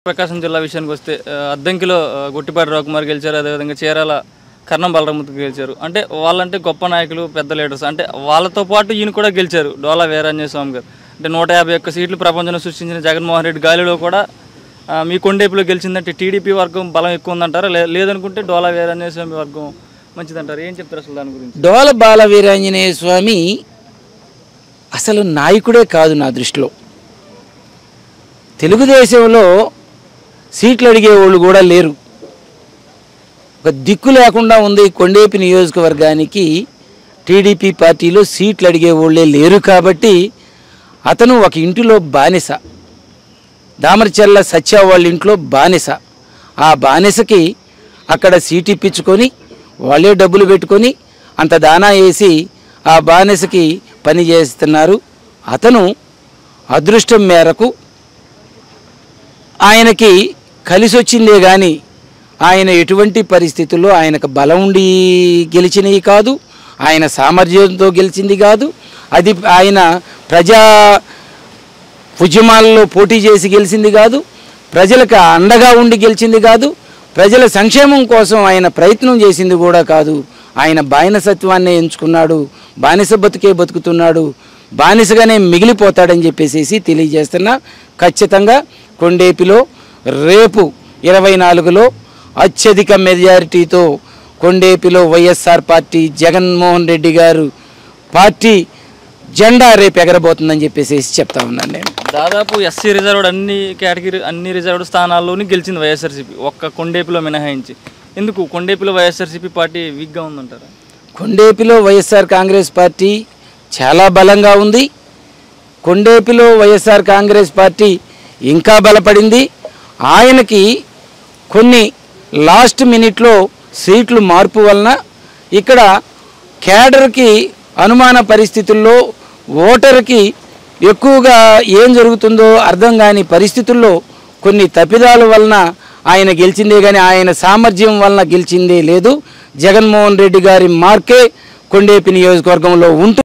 ప్రకాశం జిల్లా విషయానికి వస్తే ఆ, అద్దంకిలో ఆ, గుట్టిపాటి రవికుమార్ గెలిచారు అదేవిధంగా చీరాల కర్ణం బలరామూర్తి గెలిచారు అంటే వాళ్ళంటే గొప్ప నాయకులు పెద్ద లీడర్స్ అంటే వాళ్ళతో పాటు ఈయన కూడా గెలిచారు డోలా వీరాంజనేయ స్వామి గారు అంటే నూట యాభై ఒక్క సీట్లు ప్రపంచంలో సృష్టించిన జగన్మోహన్ రెడ్డి గాలిలో కూడా ఆ, మీ కొండేపులో గెలిచిందంటే టీడీపీ వర్గం బలం ఎక్కువ ఉందంటారా లే- లేదనుకుంటే డోలా వీరాంజనేయ స్వామి వర్గం మంచిదంటారు ఏం చెప్తారు అసలు దాని గురించి డోల బాల వీరాంజనేయ స్వామి అసలు నాయకుడే కాదు నా దృష్టిలో తెలుగుదేశంలో సీట్లు అడిగేవాళ్ళు కూడా లేరు ఒక దిక్కు లేకుండా ఉంది కొండేపి నియోజకవర్గానికి టీడీపీ పార్టీలో సీట్లు అడిగేవాళ్ళే లేరు కాబట్టి అతను ఒక ఇంటిలో బానిస దామరచెల్ల సత్య వాళ్ళ ఇంట్లో బానిస ఆ బానిసకి అక్కడ సీట్ ఇప్పించుకొని వాళ్ళే డబ్బులు పెట్టుకొని అంత దానా వేసి ఆ బానిసకి పని చేస్తున్నారు అతను అదృష్టం మేరకు ఆయనకి కలిసి వచ్చిందే కానీ ఆయన ఎటువంటి పరిస్థితుల్లో ఆయనకు బలం ఉండి గెలిచినవి కాదు ఆయన సామర్థ్యంతో గెలిచింది కాదు అది ఆయన ప్రజా ఉద్యమాల్లో పోటీ చేసి గెలిచింది కాదు ప్రజలకు అండగా ఉండి గెలిచింది కాదు ప్రజల సంక్షేమం కోసం ఆయన ప్రయత్నం చేసింది కూడా కాదు ఆయన బానిసత్వాన్ని ఎంచుకున్నాడు బానిస బతుకే బతుకుతున్నాడు బానిసగానే మిగిలిపోతాడని చెప్పేసి తెలియజేస్తున్నా ఖచ్చితంగా కొండేపిలో రేపు ఇరవై నాలుగులో అత్యధిక మెజారిటీతో కొండేపిలో Y S R party Jaganmohan Reddy garu party జెండా రేపు ఎగరబోతుందని చెప్పేసి చెప్తా ఉన్నాను నేను దాదాపు ఎస్సీ రిజర్వ్డ్ అన్ని కేటగిరీ అన్ని రిజర్వ్డ్ స్థానాల్లోని గెలిచింది వైఎస్ఆర్సీపీ ఒక్క కొండేపిలో మినహాయించి ఎందుకు కొండేపిలో వైఎస్ఆర్సీపీ పార్టీ వీక్గా ఉందంటారా కొండేపిలో వైఎస్ఆర్ కాంగ్రెస్ పార్టీ చాలా బలంగా ఉంది కొండేపిలో వైఎస్ఆర్ కాంగ్రెస్ పార్టీ ఇంకా బలపడింది ఆయనకి కొన్ని లాస్ట్ మినిట్లో సీట్లు మార్పు వలన ఇక్కడ కేడర్కి అనుమాన పరిస్థితుల్లో ఓటర్కి ఎక్కువగా ఏం జరుగుతుందో అర్థం కాని పరిస్థితుల్లో కొన్ని తప్పిదాల వలన ఆయన గెలిచిందే కానీ ఆయన సామర్థ్యం వలన గెలిచిందే లేదు జగన్మోహన్ రెడ్డి గారి మార్కే కొండేపి నియోజకవర్గంలో ఉంటుంది